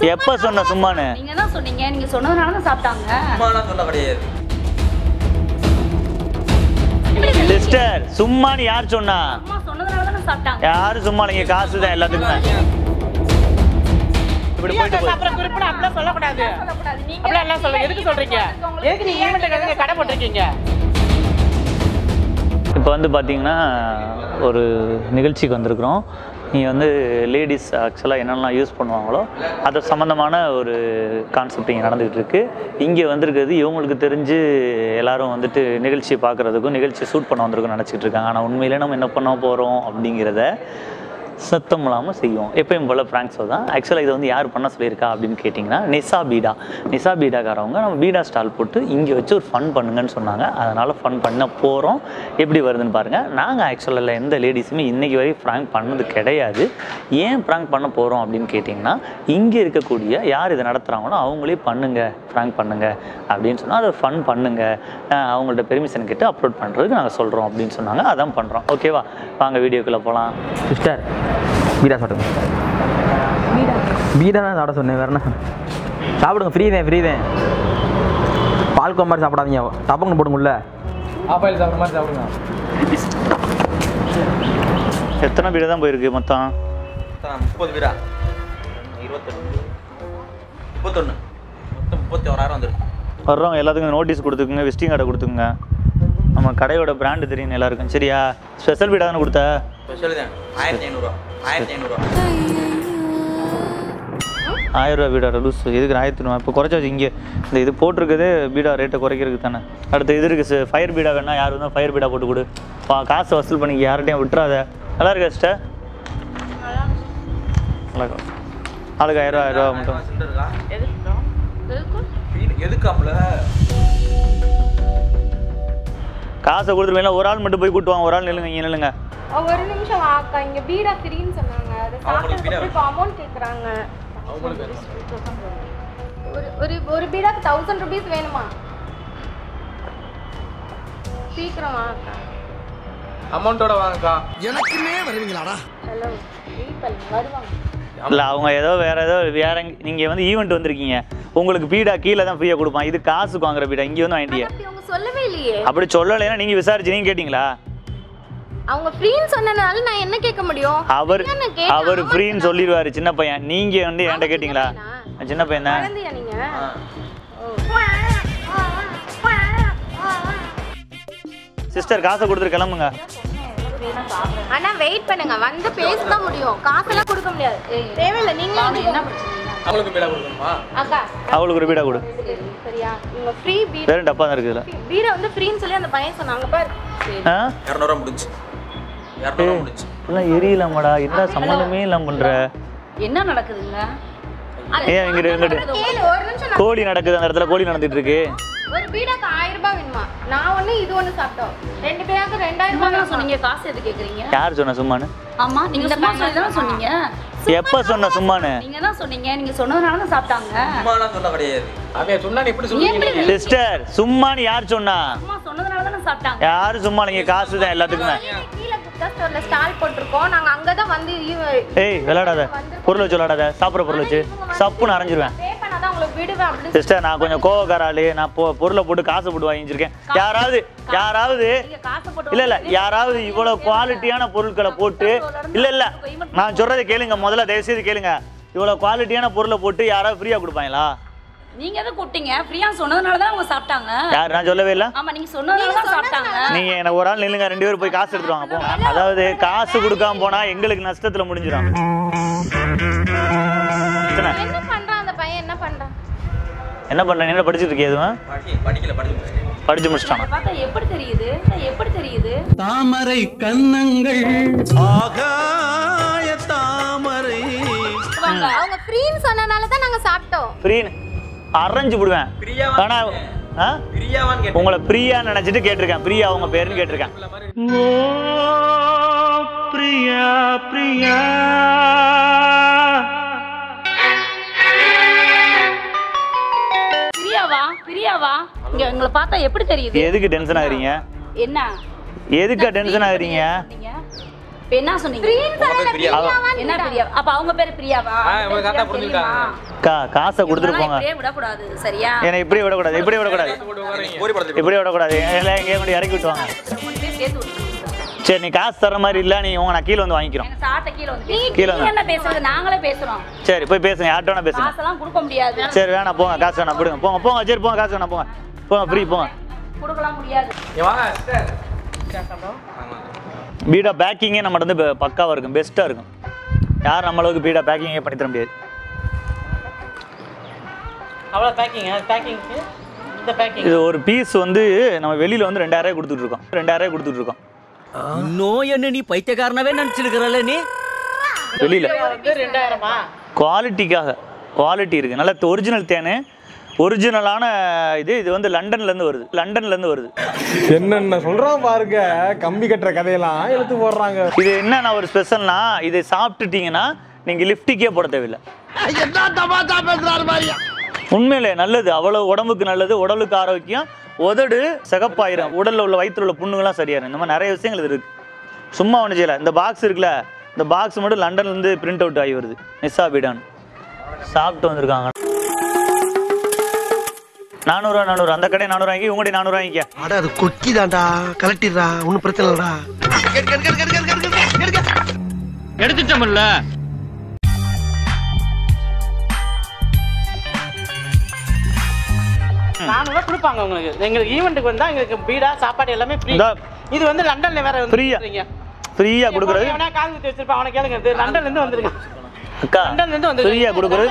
எப்ப சொன்ன சும்மானு நீங்க தான் சொன்னீங்க நீங்க சொன்னதுனால தான் சாப்பிட்டாங்க சும்மாலாம் சொல்ல கிடையாது சிஸ்டர் சும்மானு யார் சொன்னா அம்மா சொன்னதுனால தானே சாப்பிட்டாங்க யாரும் சும்மா இல்லைங்க காசு தான் எல்லாத்துக்குமே இப்படி போயிட்டு போய் அப்புறம் குறிப்பிட அப்படிலாம் சொல்லக்கூடாது சொல்லக்கூடாது. நீங்க அப்படிலாம் எல்லாம் சொல்லுங்க எதுக்கு சொல்றீங்க எதுக்கு நீங்க ஈவெண்ட் கடை போட்டிருக்கீங்க இப்போ வந்து பார்த்தீங்கன்னா ஒரு நிகழ்ச்சிக்கு வந்திருக்கிறோம் நீங்கள் வந்து லேடிஸ் ஆக்சுவலாக என்னென்னலாம் யூஸ் பண்ணுவாங்களோ அது சம்மந்தமான ஒரு கான்செப்ட் இங்கே நடந்துகிட்டு இருக்கு இங்கே வந்திருக்கிறது இவங்களுக்கு தெரிஞ்சு எல்லாரும் வந்துட்டு நிகழ்ச்சியை பார்க்குறதுக்கும் நிகழ்ச்சியை ஷூட் பண்ண வந்திருக்கும்னு நினச்சிட்டு இருக்காங்க ஆனால் உண்மையிலே நம்ம என்ன பண்ண போகிறோம் அப்படிங்கிறத சத்தம் இல்லாமல் செய்வோம் எப்பயும் போல் ஃப்ராங்க்ஸோ தான் ஆக்சுவலாக இதை வந்து யார் பண்ண சொல்லியிருக்கா அப்படின்னு கேட்டிங்கன்னா நிசா பீடா நிசா பீடாக்காரவங்க நம்ம பீடா ஸ்டால் போட்டு இங்கே வச்சு ஒரு ஃபன் பண்ணுங்கன்னு சொன்னாங்க அதனால் ஃபன் பண்ண போகிறோம் எப்படி வருதுன்னு பாருங்கள் நாங்கள் ஆக்சுவலாக எந்த லேடிஸுமே இன்றைக்கி வரைக்கும் ஃப்ராங்க் பண்ணது கிடையாது ஏன் ஃப்ராங்க் பண்ண போகிறோம் அப்படின்னு கேட்டிங்கன்னா இங்கே இருக்கக்கூடிய யார் இதை நடத்துகிறாங்களோ அவங்களே பண்ணுங்க ஃப்ராங்க் பண்ணுங்க அப்படின்னு சொன்னால் அதை ஃபன் பண்ணுங்க அஹ் அவங்கள்ட்ட பெர்மிஷன் கேட்டு அப்லோட் பண்ணுறதுக்கு நாங்கள் சொல்கிறோம் அப்படின்னு சொன்னாங்க அதான் பண்ணுறோம் ஓகேவா வாங்க வீடியோக்குள்ளே போகலாம் சிஸ்டர் பீடா சாப்பிடுங்க பீடா தான் சாப்பிட சொன்னேன் வேற என்ன சாப்பிடுங்க ஃப்ரீ தான் ஃப்ரீ தான் பால் மாதிரி சாப்பிடாதீங்க டப்பங்க போடுங்க உள்ள ஆப்பாயில் சாப்பிட்ற மாதிரி சாப்பிடுங்க எத்தனை வீடு தான் போயிருக்கு மொத்தம் முப்பது பேரா இருபத்தொன்று முப்பத்தொன்று மொத்தம் முப்பத்தி ஓராயிரம் வந்துருக்கு வர்றவங்க எல்லாத்துக்கும் நோட்டீஸ் கொடுத்துக்குங்க விசிட்டிங் கார்டை கொடுத்துக்குங்க நம்ம கடையோட பிராண்டு தெரியும் எல்லாருக்கும் சரியா ஸ்பெஷல் வீடாக தானே கொடுத்த ஸ்பெஷல் தான் ஆயிரத்தி ஐநூறுரூவா ஆயிரத்தி ஐநூறுரூவா ஆயிரம் ரூபா வீடா லூஸ் எதுக்கு ஆயிரத்தி நூறு இப்போ குறைச்சாச்சு இங்கே இந்த இது போட்டிருக்குது பீடா ரேட்டை குறைக்கிறதுக்கு தானே அடுத்து இது இருக்குது ஃபயர் பீடா வேணா யார் வந்தால் ஃபயர் பீடா போட்டு கொடு பா காசு வசூல் பண்ணி யார்கிட்டையும் விட்டுறாத நல்லா இருக்கா சிஸ்டர் நல்லா இருக்கும் ஆளுக்கு ஆயிரம் ரூபா ஆயிரம் ரூபா மட்டும் சில்லறை இருக்கா எதுக்கும் வீடு எதுக்காம்ல காசை கொடுத்துருவீங்களா ஒரு ஆள் மட்டும் போய் கூட்டு வாங்க ஒரு ஆள் நில்லுங்க இங்கே நில்லுங்க ஒரு நிமிஷம் வாக்கா இங்க பீடா ஃப்ரீன்னு சொன்னாங்க அதை அவங்களுக்கு பீடா சாப்பிட்டு இப்போ அமௌண்ட் கேக்குறாங்க ஒரு ஒரு ஒரு பீடாக்கு தௌசண்ட் ருபீஸ் வேணுமா சீக்கிரம் வாக்கா அமௌண்ட்டோட வாங்கக்கா ஹலோ வெயிட் பண்ணுங்க வருவாங்க இல்லை அவங்க ஏதோ வேற ஏதோ வேற நீங்கள் வந்து ஈவெண்ட் வந்திருக்கீங்க உங்களுக்கு பீடா கீழே தான் ஃப்ரீயாக கொடுப்பான் இது காசுக்கு வாங்குற பீடா இங்கே வந்து வாங்கிட்டிய அப்படி அவங்க சொல்லவே இல்லையே அப்படி சொல்லலைன்னா நீங்கள் விசாரிச்சு நீங்கள் கேட்டிங்களா அவங்க ஃப்ரீன்னு சொன்னனால நான் என்ன கேட்க முடியும் அவர் என்ன கேட்டா அவர் அவன் ஃப்ரீன்னு சொல்லிடுவாரு சின்ன பையன் நீங்க வந்து என்கிட்ட கேட்டிங்களா சின்ன பையன் தான் குழந்தையா நீங்க சிஸ்டர் காசை கொடுத்துட்டு கிளம்புங்க ஆனா வெயிட் பண்ணுங்க வந்து பேச தான் முடியும் காசெல்லாம் கொடுக்க முடியாது தேவையில்லை நீங்க என்ன பிரச்சனை அவங்களுக்கு பீடா கொடுக்கணுமா அக்கா அவளுக்கு ஒரு பீடா கொடு சரியா இவங்க ஃப்ரீ பீடா வெறும் டப்பா தான் இருக்குதுல பீடா வந்து ஃப்ரீன்னு சொல்லி அந்த பையன் சொன்னாங்க பாரு ஆ இரநூறுவா முடிஞ்சு இரநூறுவா முடிஞ்சு இப்பெல்லாம் எரியலாமாடா என்ன சம்மந்தமே இல்லாம பண்ற என்ன நடக்குதுங்க ஏன் இங்கிட்டு இங்கிட்டு கேளு ஒரு நிமிஷம் நான் கோழி நடக்குது அந்த இடத்துல கோழி நடந்துட்டு இருக்கு ஒரு பீடாக்கு ஆயிரம் ரூபாய் வேணுமா நான் ஒண்ணு இது ஒண்ணு சாப்பிட்டோம் ரெண்டு பேருக்கு ரெண்டாயிரம் சும்மா ரூபாய் தான் சொன்னீங்க காசு எது கேக்குறீங்க யார் சொன்ன சும்மானு ஆமா நீங்க சும்மா சொல்லி தானே சொன்னீங்க எப்ப சொன்ன சும்மானு நீங்க தான் சொன்னீங்க நீங்க சொன்னதுனால தான் சாப்பிட்டாங்க சும்மாலாம் சொல்ல கிடையாது அவன் சொன்னா எப்படி சொல்லுவீங்க சிஸ்டர் சும்மானு யார் சொன்னா சும்மா சொன்னதுனால தானே சாப்பிட்டாங்க யாரும் சும்மா இல்லைங்க காசு தான் எல்லாத்துக்குமே கீழே குப்தா ஸ்டோர்ல ஸ்டால் போட்டிருக்கோம் நாங்க அங்கதான் வந்து ஏய் விளையாடாத பொருள் வச்சு விளையாடாத சாப்பிட்ற பொருள் வச்சு சப்புன்னு அரைஞ்சிருவேன் பே பண்ணாதான் உங்களுக்கு விடுவேன் அப்படின்னு சிஸ்டர் நான் கொஞ்சம் கோவக்காராளு நான் பொ பொருளை போட்டு காசு போட்டு வாங்கிச்சிருக்கேன் யாராவது யாராவது நீங்க காசு போட்டு இல்ல இல்ல யாராவது இவ்வளவு குவாலிட்டியான பொருட்களை போட்டு இல்ல இல்ல நான் சொல்றதை கேளுங்க முதல்ல தயவு செய்து கேளுங்க இவ்வளவு குவாலிட்டியான பொருளை போட்டு யாராவது ஃப்ரீயா கொடுப்பாங்களா நீங்க எதை கூப்பிட்டீங்க ஃப்ரீயா சொன்னதுனால தான் அவங்க சாப்பிட்டாங்க யார் நான் சொல்லவே இல்ல ஆமா நீங்க சொன்னதுனால தான் சாப்பிட்டாங்க நீங்க எனக்கு ஒரு ஆள் நில்லுங்க ரெண்டு பேரும் போய் காசு எடுத்துட்டு வாங்க போங்க அதாவது காசு கொடுக்காம போனா எங்களுக்கு நஷ்டத்துல முடிஞ்சிடும் எத்தனை? என்ன பண்றான் அந்த பையன் என்ன பண்றான் என்ன பண்ற நீ என்ன படிச்சுட்டு இருக்கே எதுவும் படி படிக்கல படிச்சு முடிச்சிட்டேன் படிச்சு முடிச்சிட்டானா பார்த்தா எப்படி தெரியுது எப்படி தெரியுது தாமரை கன்னங்கள் ஆகாய தாமரை அவங்க ஃப்ரீன்னு சொன்னனால தான் நாங்க சாப்பிட்டோம் ஃப்ரீன்னு அரைஞ்சு விடுவேன் பிரியாவா ஆனா ஆ? பிரியாவான்னு கேட்டேன் உங்களை பிரியா நினைச்சிட்டு கேட்டிருக்கேன் பிரியா உங்க பேருன்னு கேட்டிருக்கேன் ஓ பிரியா பிரியா பிரியாவா பிரியாவா இங்க எங்களை பார்த்தா எப்படி தெரியுது எதுக்கு டென்ஷன் ஆகுறீங்க என்ன எதுக்கு டென்ஷன் ஆகுறீங்க சொன்னீங்க? இப்ப என்ன சொன்னீங்க உங்க பேர் பிரியாவா என்ன பிரியா அப்ப அவங்க பேரு பிரியாவா ஆ, அவங்க இவங்க பேரு கரெக்டா பிரியா தெரியுமா? புரிஞ்சுக்கிட்டாங்க. அக்கா காசை கொடுத்துட்டு இவங்கெல்லாம் போங்க இப்படியே விடக்கூடாது சரியா என்னை இப்படி விடக்கூடாது இப்படி விடக்கூடாது கோரி படத்துக்கு இப்படி விடக்கூடாது எல்லாம் எங்கேயும் கொண்டு இறக்கி விட்டுவாங்க கொண்டு போய் சேர்த்து விட்டுருங்க. சரி நீ காசு தர மாதிரி இல்லை நீ உங்க நான் கீழே வந்து வாங்கிக்கிறோம் எங்க சாட்டை கீழே வந்து கீழே கீழே வந்து. என்ன பேசுறது நாங்களே பேசுறோம் சரி போய் பேசுங்க யார்கிட்ட வேணா பேசுங்க காசெல்லாம் கொடுக்க முடியாது சரி வேணாம் போங்க காசு வேணாம் போடுங்க போங்க போங்க சரி போங்க காசு வேணாம் போங்க போங்க ஃப்ரீ போங்க கொடுக்கலாம் முடியாது இங்க வாங்க sister. பீடா பேக்கிங்கே நம்ம வந்து ப- பக்காவா இருக்கும் பெஸ்ட்டாக இருக்கும் யார் நம்ம அளவுக்கு பீடா பேக்கிங்கே பண்ணி தர முடியாது அவ்வளோ பேக்கிங் பேக்கிங்க்கு இந்த பேக்கிங் இது ஒரு பீஸ் வந்து நம்ம வெளியில வந்து ரெண்டாயிரம் ரூபாய் கொடுத்துட்டு இருக்கோம் ரெண்டாயிரம் ரூபாய் கொடுத்துட்டு இருக்கோம் இன்னும் என்ன நீ பைத்தியக்காரனவே நினைச்சிருக்கிறல்ல நீ வெளியில வந்து ரெண்டாயிரமா குவாலிட்டிக்காக குவாலிட்டி இருக்கு நல்ல ஒரிஜினல் தேனு ஒரிஜினலான இது இது வந்து லண்டன்ல இருந்து வருது லண்டன்ல இருந்து வருது என்னென்ன சொல்றான் பாருங்க கம்பி கட்டுற கதையெல்லாம் இழுத்து போடுறாங்க இது என்னன்னா ஒரு ஸ்பெஷல்னா இதை சாப்பிட்டுட்டீங்கன்னா நீங்க லிஃப்டிக்கே போட தேவையில்லை உண்மையிலே நல்லது அவ்வளவு உடம்புக்கு நல்லது உடலுக்கு ஆரோக்கியம் உதடு சிகப்பாயிரும் உடல்ல உள்ள வயிற்றுல உள்ள புண்ணுங்களாம் சரியாயிரும் இந்த மாதிரி நிறைய விஷயங்கள் இது இருக்கு சும்மா ஒன்றும் செய்யல இந்த பாக்ஸ் இருக்குல்ல இந்த பாக்ஸ் மட்டும் லண்டன்ல இருந்து பிரிண்ட் அவுட் ஆகி வருது நிசா பீடான் சாப்பிட்டு வந்திருக்காங்க நானூறுவா நானூறு அந்த கடை நானூறு வாங்கி உங்கள்கிட்ட நானூறு வாங்கிக்க அட அது கொக்கி தான்டா கலட்டிடுறா ஒன்றும் பிரச்சனை இல்லடா எடுத்துட்டோம்ல நானூறுவா கொடுப்பாங்க உங்களுக்கு எங்களுக்கு ஈவெண்ட்டுக்கு வந்தா எங்களுக்கு பீடா சாப்பாடு எல்லாமே ஃப்ரீ இந்தா. இது வந்து லண்டன்ல வேற வந்து Free-ஆ? கொடுக்குறீங்க. ஃப்ரீயா கொடுக்குறது எவனா காது குத்தி வச்சிருப்பான் அவனை கேளுங்க இது லண்டன்ல இருந்து வந்திருக்கேன் அக்கா லண்டன்ல இருந்து வந்து ஃப்ரீயா கொடுக்குறது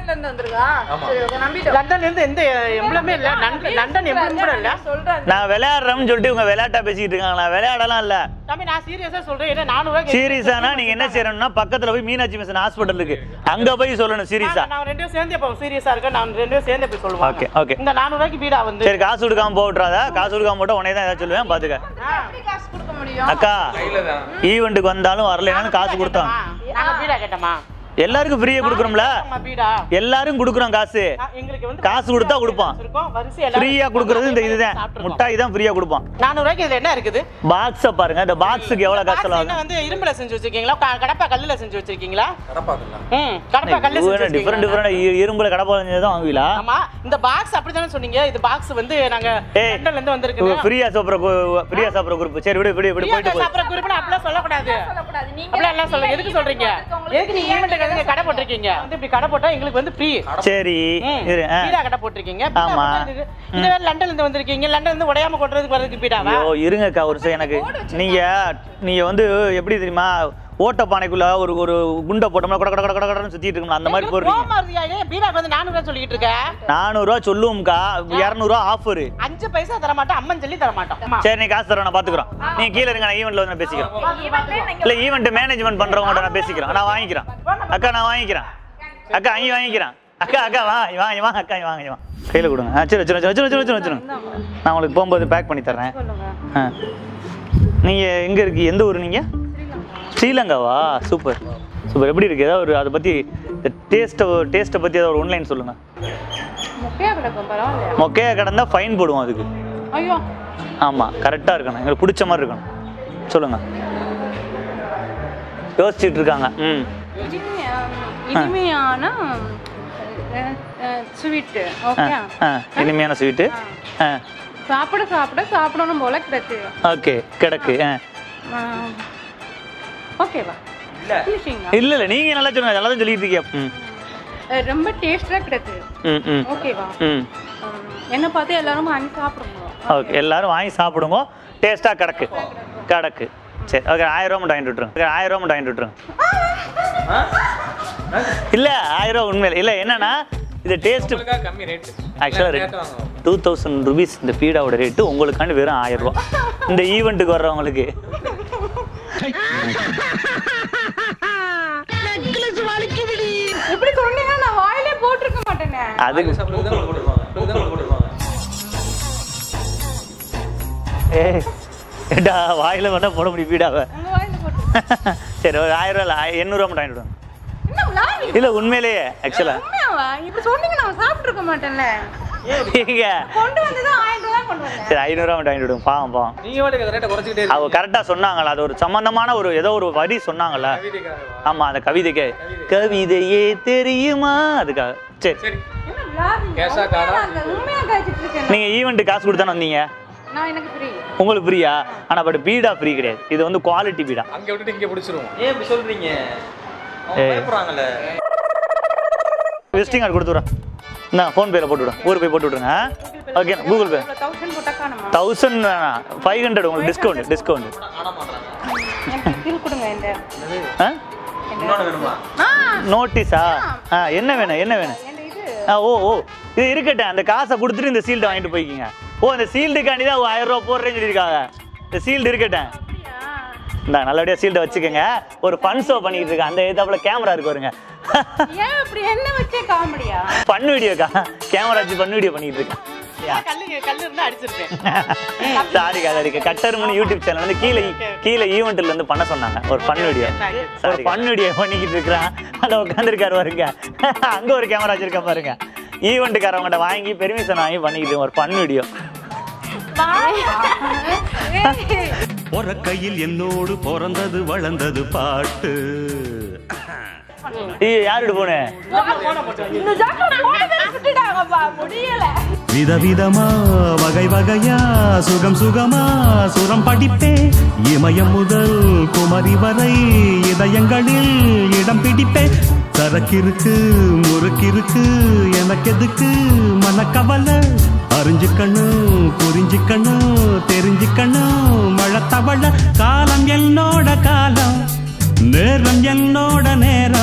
லண்டன்ல இருந்து எந்த எம்பளமே இல்ல லண்டன் லண்டன் எம்பளம் கூட இல்ல நான் விளையாடுறேன்னு சொல்லிட்டு இவங்க விளையாட்டா பேசிக்கிட்டு இருக்காங்க நான் விளையாடலாம் இல்ல தம்பி நான் சீரியஸா சொல்றேன் ஏன்னா நானூறுவா சீரியஸானா நீங்க என்ன செய்யணும்னா பக்கத்துல போய் மீனாட்சி மிஷன் ஹாஸ்பிட்டல் இருக்கு அங்க போய் சொல்லணும் சீரியஸா நான் ரெண்டு பேரும் சேர்ந்தே போவோம் சீரியஸா இருக்க நான் ரெண்டு பேரும் சேர்ந்தே போய் சொல்லுவாங்க ஓகே ஓகே இந்த நானூறுவாய்க்கு பீடா வந்து சரி காசு கொடுக்காம போட்டுறாத காசு கொடுக்காம போட்டா உடனே தான் ஏதாவது சொல்லுவேன் பாத்துக்க காசு கொடுக்க முடியும் அக்கா ஈவெண்ட்டுக்கு வந்தாலும் வரலைனாலும் காசு கொடுத்தோம் நாங்க பீடா கேட்டோமா எல்லாருக்கும் ஃப்ரீயா கொடுக்குறோம்ல ஆமா, பீடா எல்லாரும் கொடுக்குறோம் காசு நான் எங்களுக்கு வந்து காசு கொடுத்தா கொடுப்பான் இருக்கோம் வரிசை எல்லாரும் ஃப்ரீயா கொடுக்குறது இந்த இதுதான் சாப்பிட்டுருக்கோம். முட்டாய் தான் ஃப்ரீயா கொடுப்பான் நானூறுவாய்க்கு இதுல என்ன இருக்குது பாக்ஸ பாருங்க இந்த பாக்ஸுக்கு எவ்வளவு காசு பாக்ஸ் செலவாகும் என்ன வந்து இரும்புல செஞ்சு வச்சிருக்கீங்களா க- கடப்பா கல்லுல செஞ்சு வச்சிருக்கீங்களா கடப்பாக்கல ம் கடப்பா கல்லுல செஞ்சு டிஃபரெண்ட் வச்சிருக்கீங்களா டிஃபரெண்ட் இரும்புல கடை போகிறது தான் வாங்குவீங்களா ஆமா இந்த பாக்ஸ் அப்படிதானே சொன்னீங்க இது பாக்ஸ் வந்து நாங்க ஏய், லண்டன்ல இருந்து வந்திருக்குது ஃப்ரீயா சாப்பிட்ற ஃப்ரீயா சாப்பிட்ற குரூப் சரி விடு விடு விடு போயிட்டு போய் சாப்பிட்ற குரூப்ல அப்படிலாம் சொல்லக்கூடாது சொல்லக்கூடாது நீங்க அப்படிலாம் எல்லாம் சொல்ல எதுக்கு சொல்றீங்க எதுக்கு நீங்க ஈவெண்ட் நீங்க கடை போட்டிருக்கீங்க வந்து இப்படி கடை போட்டா எங்களுக்கு வந்து ஃப்ரீ சரி இரு ஆ. பீடா கடை போட்டிருக்கீங்க பீடா ஆமா. போட்டா இது- இது வேற லண்டன்ல இருந்து வந்திருக்கீங்க லண்டன்ல இருந்து உடையாம கொட்டுறதுக்கு வரதுக்கு பீடாவா ஐயோ இருங்கக்கா ஒரு நிமிஷம் எனக்கு நீங்க நீங்க வந்து எப்படி தெரியுமா ஓட்ட பானைக்குள்ள ஒரு ஒரு குண்டை போட்டோம்னா கொட கொட கொட கொட கடன்னு சுத்திட்டு இருக்கணும் அந்த மாதிரி போடுறீங்க கோவமா இருக்கியா? ஏன் பீடாக்கு வந்து நானூறு சொல்லிட்டு இருக்க நானூறுரூவா சொல்லுவோம்க்கா இரநூறுவா ஆஃபர் அஞ்சு பைசா தர மாட்டோம் அம்மன் சொல்லி தர மாட்டோம் ஆமா. சரி நீ காசு தரேன் நான் பாத்துக்கிறோம் நீங்க கீழே இருங்க நான் ஈவெண்ட்ல வந்து நான் பேசிக்கிறேன் இல்ல ஈவெண்ட் மேனேஜ்மெண்ட் பண்றவங்கள்ட்ட நான் பேசிக்கிறேன் நான் வாங்கிக்கிறேன் அக்கா நான் வாங்கிக்கிறேன் அக்கா அங்கே வாங்கிக்கிறேன் அக்கா அக்கா வா வாங்க வாங்க அக்கா வாங்க வாங்க கையில் கொடுங்க ஆ சரி வச்சிரும் வச்சிரும் வச்சிரும் வச்சிரும் வச்சிரும் நான் உங்களுக்கு போகும்போது பேக் பண்ணி தர்றேன் ஆ நீங்கள் எங்கே இருக்கு எந்த ஊர் நீங்கள் ஸ்ரீலங்காவா சூப்பர் சூப்பர் எப்படி இருக்கு ஏதாவது ஒரு அதை பற்றி டேஸ்ட்டை டேஸ்ட்டை பற்றி ஏதாவது ஒரு ஒன்லைன் சொல்லுங்கள் முக்கையா கிடக்கும் பரவாயில்லையா மொக்கையாக கிடந்தா ஃபைன் போடுவோம் அதுக்கு ஐயோ ஆமாம் கரெக்டாக இருக்கணும் எங்களுக்கு பிடிச்ச மாதிரி இருக்கணும் சொல்லுங்கள் யோசிச்சுட்டு இருக்காங்க ம் இனிமையான ஸ்வீட்டு ஆ ஓகே ஆ இனிமையான ஸ்வீட்டு ஆ சாப்பிட சாப்பிட சாப்பிடணும் போல கிடக்கு ஓகே கிடக்கு ஆ ஓகேவா ஃபினிஷிங்கா இல்லை இல்லை நீங்கள் நல்லா சொல்லுங்க நல்லா தான் சொல்லிட்டு இருக்கீங்க ம் ரொம்ப டேஸ்டாக கிடக்கு ம் ம் ஓகேவா ம் என்ன பார்த்து எல்லாரும் வாங்கி சாப்பிடுங்க ஓகே எல்லாரும் வாங்கி சாப்பிடுங்க டேஸ்ட்டாக கிடக்கு கிடக்கு சரி ஓகே ஆயிரம் ரூபா மட்டும் வாங்கிட்டு விட்ருங்க ஓகே ஆயிரம் ரூபா மட்டும் வாங்கிட்டு விட்ருங்க இல்லை ஆயிரம் ரூபா உண்மையில் இல்லை என்னன்னா இது டேஸ்ட் கம்மி ரேட்டு ஆக்சுவலாக ரேட் டூ தௌசண்ட் ருபீஸ் இந்த பீடாவோட ரேட்டு உங்களுக்காண்டி வெறும் ஆயிரம் ரூபா இந்த ஈவெண்ட்டுக்கு வர்றவங்களுக்கு இப்படி சொன்னீங்கன்னா நான் வாயிலே போட்டிருக்க மாட்டேனே அதுக்கு சாப்பிடுறது தான் போட்டுருவாங்க தான் போட்டுருவாங்க ஏ ஏடா வாயில வேணா போட முடியும் பீடாவை உங்க வாயில போட்டு சரி ஒரு ஆயிரம் ரூபா இல்லை எண்ணூறுவா மட்டும் வாங்கிட்டு விடுங்க என்ன விளாடி இல்லை உண்மையிலேயே ஆக்சுவலாக உண்மையாவா இப்படி சொன்னீங்க நான் சாப்பிட்டுருக்க மாட்டேன்ல ஏங்க கொண்டு வந்து தான் ஆயிரம் ரூபாய் சரி ஐநூறுரூவா மட்டும் வாங்கிட்டு விடுங்க பாவம் பாவம் நீங்க வாட்டுக்கு ரேட்டை குறைச்சிக்கிட்டே அவங்க இருக்கீங்க கரெக்டாக சொன்னாங்கல்ல அது ஒரு சம்பந்தமான ஒரு ஏதோ ஒரு வரி சொன்னாங்கல்ல கவிதைக்காகவா? ஆமாம் அந்த கவிதைக்கு கவிதையே தெரியுமா அதுக்காக சரி சரி கேஷா கார்டா நீங்கள் ஈவெண்ட்டு காசு கொடுத்தானே வந்தீங்க நான் எனக்கு ஃப்ரீ உங்களுக்கு ஃப்ரீயா ஆனால் பட் பீடா ஃப்ரீ கிடையாது இது வந்து குவாலிட்டி பீடா அங்க விட்டுட்டு இங்க பிடிச்சிருவோம் ஏன் இப்படி சொல்றீங்க அவங்க ஏய். பயப்படுறாங்கல்ல விசிட்டிங் கார்டு கொடுத்துட்றேன் நான் ஃபோன் பேல போட்டு விடுறேன் ஊர் பே போட்டு விடுங்க ஓகே கூகுள் பே தௌசண்ட் போட்டா காணுமா தௌசண்ட் வேணாம் ஃபைவ் ஹண்ட்ரட் உங்களுக்கு டிஸ்கவுண்ட் டிஸ்கவுண்ட் எனக்கு பில் கொடுங்க இந்த ஆ இன்னொன்று வேணுமா நோட்டீஸா ஆ என்ன வேணும் என்ன வேணும் இந்த இது ஆ ஓ ஓ இது இருக்கட்டும் அந்த காசை கொடுத்துட்டு இந்த சீல்டை வாங்கிட்டு போய்க்கிங்க ஓ இந்த சீல்டுக்காண்டி தான் ஆயிரம் ரூபா போடுறேன்னு சொல்லியிருக்காங்க இந்த சீல்டு இருக்கட்டும் இந்த நல்லபடியாக சீல்டை வச்சுக்கோங்க ஒரு ஃபன் ஷோ பண்ணிக்கிட்டு இருக்கேன் அந்த எதாப்புல கேமரா இருக்கு வருங்க ஏன் இப்படி என்ன வச்சே காமெடியா ஃபன் வீடியோக்கா கேமரா வச்சு ஃபன் வீடியோ பண்ணிக்கிட்டு இருக்கேன் கல்லு கல்லு இருந்தா அடிச்சிருப்பேன் சாரிக்கா சாரிக்கா கட்டருமனு யூடியூப் சேனல் வந்து கீழே கீழே ஈவெண்ட்ல இருந்து பண்ண சொன்னாங்க ஒரு ஃபன் வீடியோ ஒரு ஃபன் வீடியோ பண்ணிக்கிட்டு இருக்கிறேன் அதில் உட்காந்துருக்காரு பாருங்க அங்க ஒரு கேமரா வச்சிருக்க பாருங்க ஈவெண்ட்டுக்காரவங்கள்ட்ட வாங்கி பெர்மிஷன் வாங்கி பண்ணிக்கிட்டு ஒரு ஃபன் வீடியோ கையில் என்னோடு பிறந்தது வளர்ந்தது பாட்டு ஏய் யாருட்டு போனேன் இந்த ஜாக்கெட் போடவே விட்டுட்டாங்கப்பா முடியல விதவிதமா வகை வகையா சுகம் சுகமா சுரம் படிப்பே இமயம் முதல் குமரி வரை இதயங்களில் இடம் பிடிப்பே சரக்கிருக்கு முறுக்கிருக்கு எனக்கு எதுக்கு மனக்கவலை அறிஞ்சுக்கணும் புரிஞ்சுக்கணும் தெரிஞ்சுக்கணும் மழை தவள காலம் என்னோட காலம் நேரம் என்னோட நேரம்